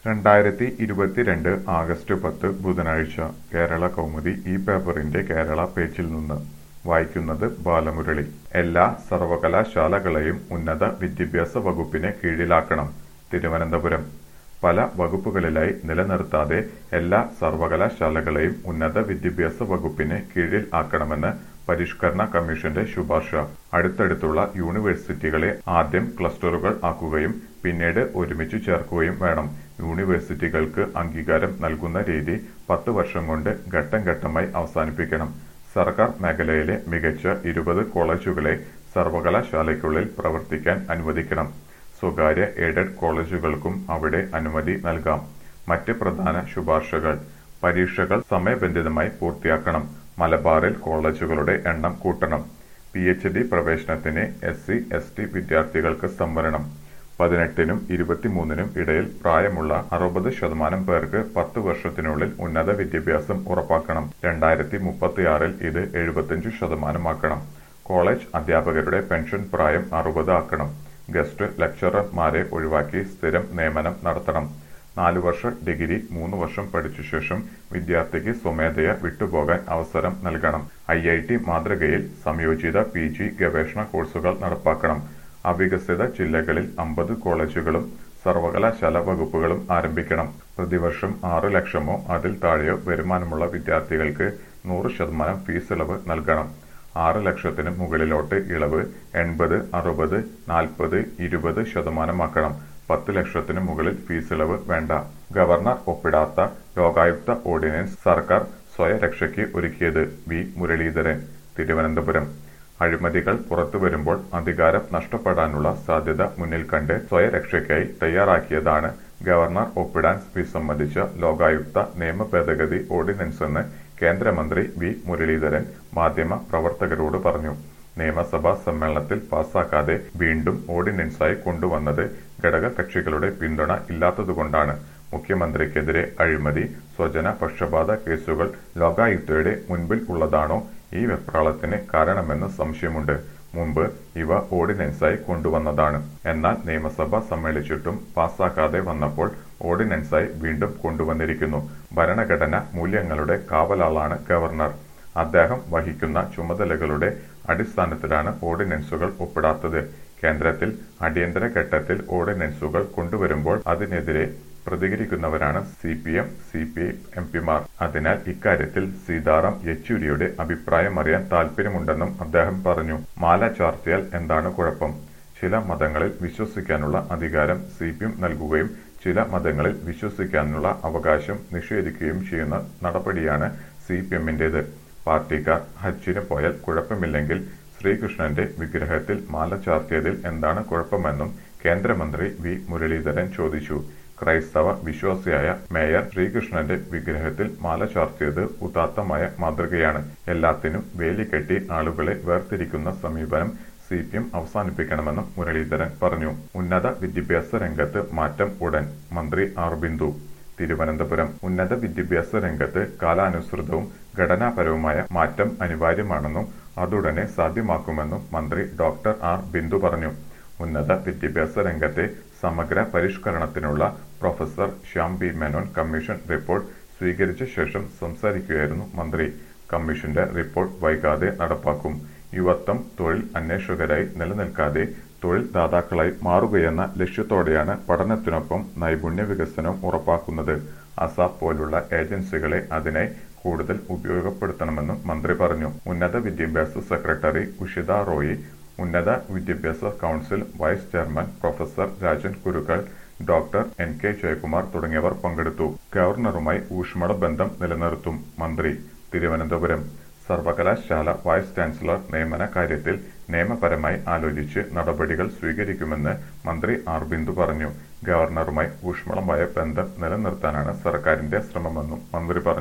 രണ്ടായിരത്തി ഇരുപത്തിരണ്ട് ആഗസ്റ്റ് പത്ത് ബുധനാഴ്ച കേരള കൗമുദി ഈ പേപ്പറിന്റെ കേരള പേജിൽ നിന്ന് വായിക്കുന്നത് ബാലമുരളി എല്ലാ സർവകലാശാലകളെയും ഉന്നത വിദ്യാഭ്യാസ വകുപ്പിന് കീഴിലാക്കണം തിരുവനന്തപുരം പല വകുപ്പുകളിലായി നിലനിർത്താതെ എല്ലാ സർവകലാശാലകളെയും ഉന്നത വിദ്യാഭ്യാസ വകുപ്പിന് കീഴിൽ ആക്കണമെന്ന് പരിഷ്കരണ കമ്മീഷന്റെ ശുപാർശ അടുത്തടുത്തുള്ള യൂണിവേഴ്സിറ്റികളെ ആദ്യം ക്ലസ്റ്ററുകൾ ആക്കുകയും പിന്നീട് ഒരുമിച്ചു ചേർക്കുകയും വേണം യൂണിവേഴ്സിറ്റികൾക്ക് അംഗീകാരം നൽകുന്ന രീതി പത്ത് വർഷം കൊണ്ട് ഘട്ടം ഘട്ടമായി അവസാനിപ്പിക്കണം സർക്കാർ മേഖലയിലെ മികച്ച ഇരുപത് കോളേജുകളെ സർവകലാശാലയ്ക്കുള്ളിൽ പ്രവർത്തിക്കാൻ അനുവദിക്കണം സ്വകാര്യ എയ്ഡഡ് കോളേജുകൾക്കും അവിടെ അനുമതി നൽകാം മറ്റ് പ്രധാന ശുപാർശകൾ പരീക്ഷകൾ സമയബന്ധിതമായി പൂർത്തിയാക്കണം മലബാറിൽ കോളേജുകളുടെ എണ്ണം കൂട്ടണം പി എച്ച് ഡി പ്രവേശനത്തിന് എസ് സി എസ് ടി വിദ്യാർത്ഥികൾക്ക് സംവരണം പതിനെട്ടിനും ഇരുപത്തിമൂന്നിനും ഇടയിൽ പ്രായമുള്ള അറുപത് ശതമാനം പേർക്ക് പത്ത് വർഷത്തിനുള്ളിൽ ഉന്നത വിദ്യാഭ്യാസം ഉറപ്പാക്കണം രണ്ടായിരത്തി മുപ്പത്തിയാറിൽ ഇത് എഴുപത്തിയഞ്ച് ശതമാനമാക്കണം കോളേജ് അധ്യാപകരുടെ പെൻഷൻ പ്രായം അറുപത് ആക്കണം ഗസ്റ്റ് ലെക്ചറർമാരെ ഒഴിവാക്കി സ്ഥിരം നിയമനം നടത്തണം നാലു വർഷ ഡിഗ്രി മൂന്ന് വർഷം പഠിച്ച ശേഷം വിദ്യാർത്ഥിക്ക് സ്വമേധയ വിട്ടുപോകാൻ അവസരം നൽകണം ഐ ഐ ടി മാതൃകയിൽ സംയോജിത പി ജി ഗവേഷണ കോഴ്സുകൾ നടപ്പാക്കണം അവികസിത ജില്ലകളിൽ അമ്പത് കോളേജുകളും സർവകലാശാല വകുപ്പുകളും ആരംഭിക്കണം പ്രതിവർഷം ആറ് ലക്ഷമോ അതിൽ താഴെയോ വരുമാനമുള്ള വിദ്യാർത്ഥികൾക്ക് നൂറ് ശതമാനം ഫീസ് ഇളവ് നൽകണം ആറ് ലക്ഷത്തിന് മുകളിലോട്ട് ഇളവ് എൺപത് അറുപത് നാൽപ്പത് ഇരുപത് ശതമാനമാക്കണം പത്ത് ലക്ഷത്തിന് മുകളിൽ ഫീസ് ഇളവ് വേണ്ട ഗവർണർ ഒപ്പിടാത്ത ലോകായുക്ത ഓർഡിനൻസ് സർക്കാർ സ്വയരക്ഷയ്ക്ക് ഒരുക്കിയത് വി മുരളീധരൻ തിരുവനന്തപുരം അഴിമതികൾ പുറത്തുവരുമ്പോൾ അധികാരം നഷ്ടപ്പെടാനുള്ള സാധ്യത മുന്നിൽ കണ്ട് സ്വയരക്ഷയ്ക്കായി തയ്യാറാക്കിയതാണ് ഗവർണർ ഒപ്പിടാൻ വിസമ്മതിച്ച ലോകായുക്ത നിയമ ഭേദഗതി ഓർഡിനൻസ് എന്ന് കേന്ദ്രമന്ത്രി വി മുരളീധരൻ മാധ്യമ പ്രവർത്തകരോട് പറഞ്ഞു നിയമസഭാ സമ്മേളനത്തിൽ പാസാക്കാതെ വീണ്ടും ഓർഡിനൻസായി കൊണ്ടുവന്നത് ഘടക കക്ഷികളുടെ പിന്തുണ ഇല്ലാത്തതുകൊണ്ടാണ് മുഖ്യമന്ത്രിക്കെതിരെ അഴിമതി സ്വജന പക്ഷപാത കേസുകൾ ലോകായുക്തയുടെ മുൻപിൽ ഉള്ളതാണോ ഈ വെപ്രാളത്തിന് കാരണമെന്ന് സംശയമുണ്ട് മുമ്പ് ഇവ ഓർഡിനൻസായി കൊണ്ടുവന്നതാണ് എന്നാൽ നിയമസഭ സമ്മേളിച്ചിട്ടും പാസാക്കാതെ വന്നപ്പോൾ ഓർഡിനൻസായി വീണ്ടും കൊണ്ടുവന്നിരിക്കുന്നു ഭരണഘടന മൂല്യങ്ങളുടെ കാവലാളാണ് ഗവർണർ അദ്ദേഹം വഹിക്കുന്ന ചുമതലകളുടെ അടിസ്ഥാനത്തിലാണ് ഓർഡിനൻസുകൾ ഒപ്പിടാത്തത് കേന്ദ്രത്തിൽ അടിയന്തര ഘട്ടത്തിൽ ഓർഡിനൻസുകൾ കൊണ്ടുവരുമ്പോൾ അതിനെതിരെ പ്രതികരിക്കുന്നവരാണ് C P M C P I M പിമാർ അതിനാൽ ഇക്കാര്യത്തിൽ സീതാറാം യെച്ചൂരിയുടെ അഭിപ്രായം അറിയാൻ താൽപര്യമുണ്ടെന്നും അദ്ദേഹം പറഞ്ഞു മാല ചാർത്തിയാൽ എന്താണ് കുഴപ്പം ചില മതങ്ങളിൽ വിശ്വസിക്കാനുള്ള അധികാരം സി പി എം നൽകുകയും ചില മതങ്ങളിൽ വിശ്വസിക്കാനുള്ള അവകാശം നിഷേധിക്കുകയും ചെയ്യുന്ന നടപടിയാണ് സി പി എമ്മിന്റേത് പാർട്ടിക്കാർ ഹജ്ജിന് പോയാൽ കുഴപ്പമില്ലെങ്കിൽ ശ്രീകൃഷ്ണന്റെ വിഗ്രഹത്തിൽ മാല ചാർത്തിയതിൽ എന്താണ് കുഴപ്പമെന്നും കേന്ദ്രമന്ത്രി വി മുരളീധരൻ ചോദിച്ചു ക്രൈസ്തവ വിശ്വാസിയായ മേയർ ശ്രീകൃഷ്ണന്റെ വിഗ്രഹത്തിൽ മാല ചാർത്തിയത് ഉദാത്തമായ മാതൃകയാണ് എല്ലാത്തിനും വേലികെട്ടി ആളുകളെ വേർതിരിക്കുന്ന സമീപനം സി പി എം അവസാനിപ്പിക്കണമെന്നും മുരളീധരൻ പറഞ്ഞു ഉന്നത വിദ്യാഭ്യാസ രംഗത്ത് മാറ്റം ഉടൻ മന്ത്രി ആർ ബിന്ദു തിരുവനന്തപുരം ഉന്നത വിദ്യാഭ്യാസ രംഗത്ത് കാലാനുസൃതവും ഘടനാപരവുമായ മാറ്റം അനിവാര്യമാണെന്നും അതുടനെ സാധ്യമാക്കുമെന്നും മന്ത്രി ഡോക്ടർ ആർ ബിന്ദു പറഞ്ഞു ഉന്നത വിദ്യാഭ്യാസ രംഗത്തെ സമഗ്ര പരിഷ്കരണത്തിനുള്ള professor Shyam B Menon commission report സ്വീകരിച്ച ശേഷം സംസാരിക്കുകയായിരുന്നു മന്ത്രി കമ്മീഷന്റെ റിപ്പോർട്ട് വൈകാതെ നടപ്പാക്കും യുവത്വം തൊഴിൽ അന്വേഷകരായി നിലനിൽക്കാതെ തൊഴിൽ ദാതാക്കളായി മാറുകയെന്ന ലക്ഷ്യത്തോടെയാണ് പഠനത്തിനൊപ്പം നൈപുണ്യ വികസനം ഉറപ്പാക്കുന്നത് അസാപ് പോലുള്ള ഏജൻസികളെ അതിനായി കൂടുതൽ ഉപയോഗപ്പെടുത്തണമെന്നും മന്ത്രി പറഞ്ഞു ഉന്നത വിദ്യാഭ്യാസ സെക്രട്ടറി ഉഷിത റോയി ഉന്നത വിദ്യാഭ്യാസ council vice chairman professor Rajan Gurukkal doctor N K Jayakumar തുടങ്ങിയവർ പങ്കെടുത്തു ഗവർണറുമായി ഊഷ്മള ബന്ധം നിലനിർത്തും മന്ത്രി തിരുവനന്തപുരം സർവകലാശാല വൈസ് ചാൻസലർ നിയമന കാര്യത്തിൽ നിയമപരമായി ആലോചിച്ച് നടപടികൾ സ്വീകരിക്കുമെന്ന് മന്ത്രി ആർ ബിന്ദു പറഞ്ഞു ഗവർണറുമായി ഊഷ്മളമായ ബന്ധം നിലനിർത്താനാണ് സർക്കാരിന്റെ ശ്രമമെന്നും മന്ത്രി പറഞ്ഞു